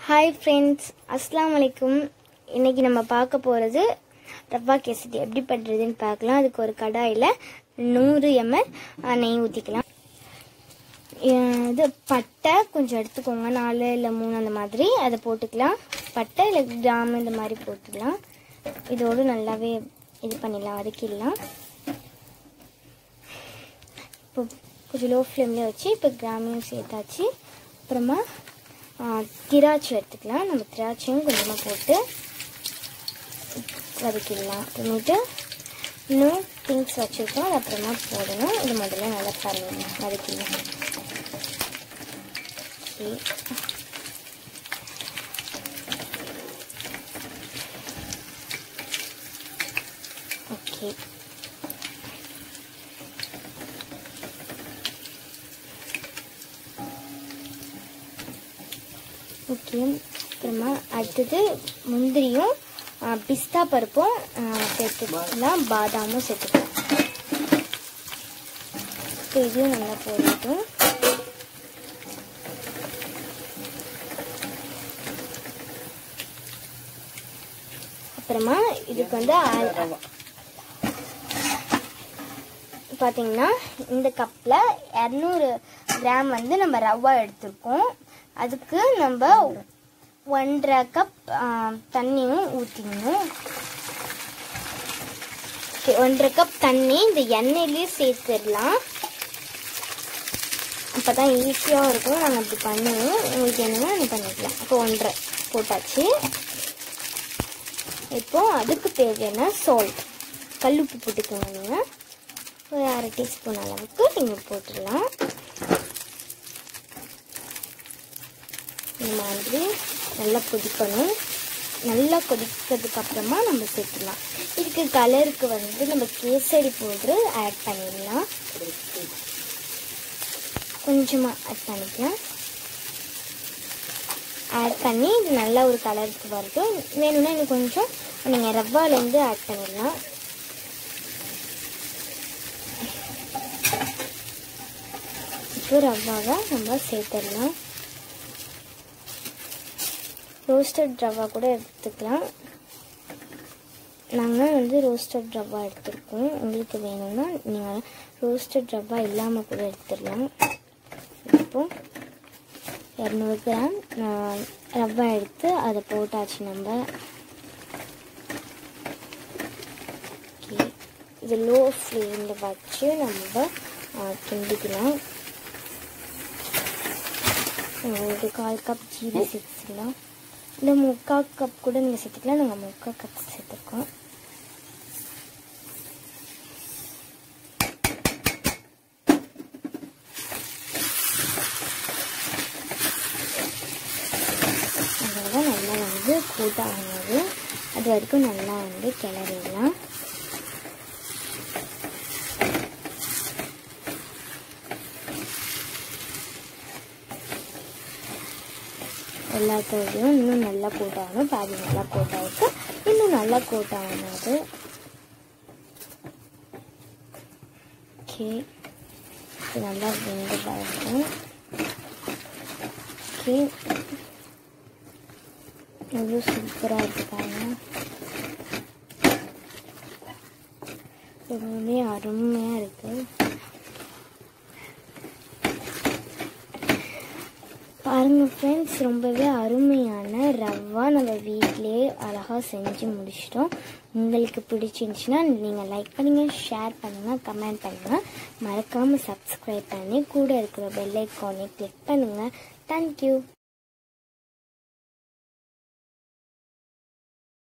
hi friends அஸ்ஸலாமு அலைக்கும் இன்னைக்கு நம்ம பார்க்க போகிறது ரவா கேசரி எப்படி பண்ணுறதுன்னு பார்க்கலாம் அதுக்கு ஒரு கடாயில் நூறு எம்எல் நெய் ஊற்றிக்கலாம் இது பட்டை கொஞ்சம் எடுத்துக்கோங்க நாலு இல்லை மூணு அந்த மாதிரி அதை போட்டுக்கலாம் பட்டை இல்லை கிராம் இந்த மாதிரி போட்டுக்கலாம் இதோடு நல்லாவே இது பண்ணிடலாம் வதக்கிடலாம் இப்போ கொஞ்சம் லோ ஃப்ளேம்லேயே வச்சு இப்போ கிராமையும் சேர்த்தாச்சு அப்புறமா ஆ, திராட்சை எடுத்துக்கலாம் நம்ம திராட்சையும் கொஞ்சமாக போட்டு வதக்கிடலாம் அப்புறமேட்டு இன்னும் திங்ஸ் வச்சுருக்கோம் அது அப்புறமா போடணும் இது முதல்ல நல்லா பண்ணணும் வதக்கிடலாம் ஓகே ஓகே ஓகே அப்புறமா அடுத்தது முந்திரியும் ஆ, பிஸ்தா பருப்பும் ஆ, சேர்த்துக்கலாம் பாதாமும் சேர்த்துக்கலாம் இப்போ இதையும் நல்லா போடட்டும் அப்புறமா இதுக்கு வந்து ஆ- பார்த்தீங்கன்னா இந்த கப்பில் இரநூறு கிராம் வந்து நம்ம ரவா எடுத்திருக்கோம் அதுக்கு நம்ம ஒன்றரை கப் தண்ணியும் ஊற்றிக்கணும் ஓகே ஒன்றரை கப் தண்ணி இந்த எண்ணெயிலே சேர்த்துடலாம் அப்போ தான் ஈஸியாக இருக்கும் நாங்கள் அப்படி பண்ணுவோம் உங்களுக்கு என்னன்னா அது பண்ணிக்கலாம் இப்போ ஒன்றரை போட்டாச்சு இப்போ அதுக்கு தேவையான சால்ட் கல்லுப்பு போட்டுக்கோங்க நீங்கள் ஒரு அரை டீஸ்பூன் அளவுக்கு நீங்கள் போட்டுடலாம் இந்த மாதிரி நல்லா கொதிக்கணும் நல்லா கொதிக்கிறதுக்கு அப்புறமா நம்ம சேர்த்துக்கலாம் இதுக்கு கலருக்கு வந்து நம்ம கேசரி பவுட்ரு ஆட் பண்ணிடலாம் கொஞ்சமாக ஆட் பண்ணிக்கலாம் ஆட் பண்ணி இது நல்ல ஒரு கலருக்கு வரட்டும் வேணும்னா இன்னும் கொஞ்சம் நீங்கள் ரவ்வாலேருந்து ஆட் பண்ணிடலாம் இப்போ ரவ்வாவை நம்ம சேர்த்துடலாம் ரோஸ்டட் ரவா கூட எடுத்துக்கலாம் நாங்கள் வந்து ரோஸ்டட் ரவா எடுத்துருக்கோம் உங்களுக்கு வேணும்னா நீங்கள் ரோஸ்டட் ரவா இல்லாமல் கூட எடுத்துடலாம் இப்போ இரநூறு கிராம் நான் ரவா எடுத்து அதை போட்டாச்சு நம்ம ஓகே இது லோ ஃப்ளேமில் வச்சு நம்ம ஆ, கிண்டிக்கலாம் ஒரு கால் கப் ஜீரா சேர்த்துக்கலாம் இல்லை முக்கால் கப் கூட நீங்கள் சேர்த்துக்கலாம் நாங்கள் முக்கால் கப் சேர்த்துருக்கோம் அதோட நல்லா வந்து கூட்டாகுது அது வரைக்கும் நல்லா வந்து கிளறிடலாம் எல்லாத்தோடையும் இன்னும் நல்லா கூட்டாகணும் பாதி நல்லா கூட்டாயிருக்கு இன்னும் நல்லா கூட்டாகணும் அது ஓகே இது நல்லா வெந்து வரட்டும் ஓகே எவ்வளோ சூப்பராக இருக்கு பாருங்க ரொம்பவே அருமையாக இருக்குது பாருங்க ஃப்ரெண்ட்ஸ் ரொம்பவே அருமையான ரவா நம்ம வீட்டிலேயே அழகாக செஞ்சு முடிச்சிட்டோம் உங்களுக்கு பிடிச்சிருந்துச்சுன்னா நீங்கள் லைக் பண்ணுங்கள் ஷேர் பண்ணுங்கள் கமெண்ட் பண்ணுங்கள் மறக்காமல் சப்ஸ்கிரைப் பண்ணி கூட இருக்கிற பெல் ஐக்கானை கிளிக் பண்ணுங்கள் தேங்க்யூ